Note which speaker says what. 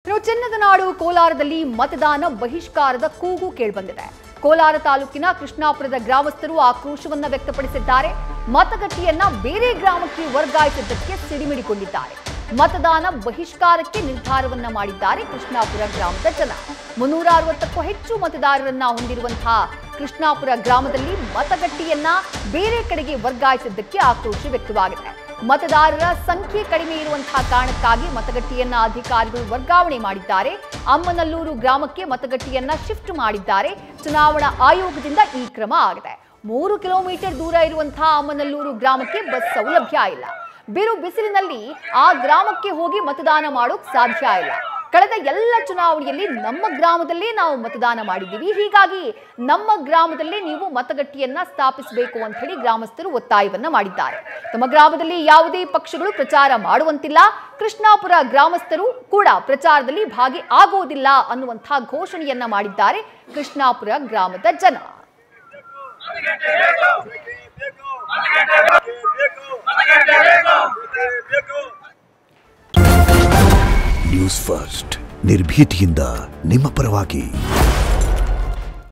Speaker 1: ಇನ್ನು ಚಿನ್ನದ ನಾಡು ಕೋಲಾರದಲ್ಲಿ ಮತದಾನ ಬಹಿಷ್ಕಾರದ ಕೂಗು ಕೇಳಿಬಂದಿದೆ ಕೋಲಾರ ತಾಲೂಕಿನ ಕೃಷ್ಣಾಪುರದ ಗ್ರಾಮಸ್ಥರು ಆಕ್ರೋಶವನ್ನ ವ್ಯಕ್ತಪಡಿಸಿದ್ದಾರೆ ಮತಗಟ್ಟೆಯನ್ನ ಬೇರೆ ಗ್ರಾಮಕ್ಕೆ ವರ್ಗಾಯಿಸಿದ್ದಕ್ಕೆ ಸಿಡಿಮಿಡಿಕೊಂಡಿದ್ದಾರೆ ಮತದಾನ ಬಹಿಷ್ಕಾರಕ್ಕೆ ನಿರ್ಧಾರವನ್ನ ಮಾಡಿದ್ದಾರೆ ಕೃಷ್ಣಾಪುರ ಗ್ರಾಮದ ಜನ ಮುನ್ನೂರ ಅರವತ್ತಕ್ಕೂ ಹೆಚ್ಚು ಮತದಾರರನ್ನ ಹೊಂದಿರುವಂತಹ ಕೃಷ್ಣಾಪುರ ಗ್ರಾಮದಲ್ಲಿ ಮತಗಟ್ಟೆಯನ್ನ ಬೇರೆ ಕಡೆಗೆ ವರ್ಗಾಯಿಸಿದ್ದಕ್ಕೆ ಆಕ್ರೋಶ ವ್ಯಕ್ತವಾಗಿದೆ ಮತದಾರರ ಸಂಖ್ಯೆ ಕಡಿಮೆ ಇರುವಂತಹ ಕಾರಣಕ್ಕಾಗಿ ಮತಗಟ್ಟೆಯನ್ನ ಅಧಿಕಾರಿಗಳು ವರ್ಗಾವಣೆ ಮಾಡಿದ್ದಾರೆ ಅಮ್ಮನಲ್ಲೂರು ಗ್ರಾಮಕ್ಕೆ ಮತಗಟ್ಟೆಯನ್ನ ಶಿಫ್ಟ್ ಮಾಡಿದ್ದಾರೆ ಚುನಾವಣಾ ಆಯೋಗದಿಂದ ಈ ಕ್ರಮ ಆಗಿದೆ ಮೂರು ಕಿಲೋಮೀಟರ್ ದೂರ ಇರುವಂತಹ ಅಮ್ಮನಲ್ಲೂರು ಗ್ರಾಮಕ್ಕೆ ಬಸ್ ಸೌಲಭ್ಯ ಇಲ್ಲ ಬಿರು ಬಿಸಿಲಿನಲ್ಲಿ ಆ ಗ್ರಾಮಕ್ಕೆ ಹೋಗಿ ಮತದಾನ ಮಾಡೋಕ್ ಸಾಧ್ಯ ಇಲ್ಲ ಕಳೆದ ಎಲ್ಲ ಚುನಾವಣೆಯಲ್ಲಿ ನಮ್ಮ ಗ್ರಾಮದಲ್ಲೇ ನಾವು ಮತದಾನ ಮಾಡಿದ್ದೀವಿ ಹೀಗಾಗಿ ನಮ್ಮ ಗ್ರಾಮದಲ್ಲೇ ನೀವು ಮತಗಟ್ಟೆಯನ್ನ ಸ್ಥಾಪಿಸಬೇಕು ಅಂತ ಹೇಳಿ ಗ್ರಾಮಸ್ಥರು ಒತ್ತಾಯವನ್ನ ಮಾಡಿದ್ದಾರೆ ತಮ್ಮ ಗ್ರಾಮದಲ್ಲಿ ಯಾವುದೇ ಪಕ್ಷಗಳು ಪ್ರಚಾರ ಮಾಡುವಂತಿಲ್ಲ ಕೃಷ್ಣಾಪುರ ಗ್ರಾಮಸ್ಥರು ಕೂಡ ಪ್ರಚಾರದಲ್ಲಿ ಭಾಗಿ ಆಗೋದಿಲ್ಲ ಅನ್ನುವಂತಹ ಘೋಷಣೆಯನ್ನ ಮಾಡಿದ್ದಾರೆ ಕೃಷ್ಣಾಪುರ ಗ್ರಾಮದ ಜನ
Speaker 2: ನ್ಯೂಸ್ ಫಸ್ಟ್ ನಿರ್ಭೀತಿಯಿಂದ ನಿಮ್ಮ ಪರವಾಗಿ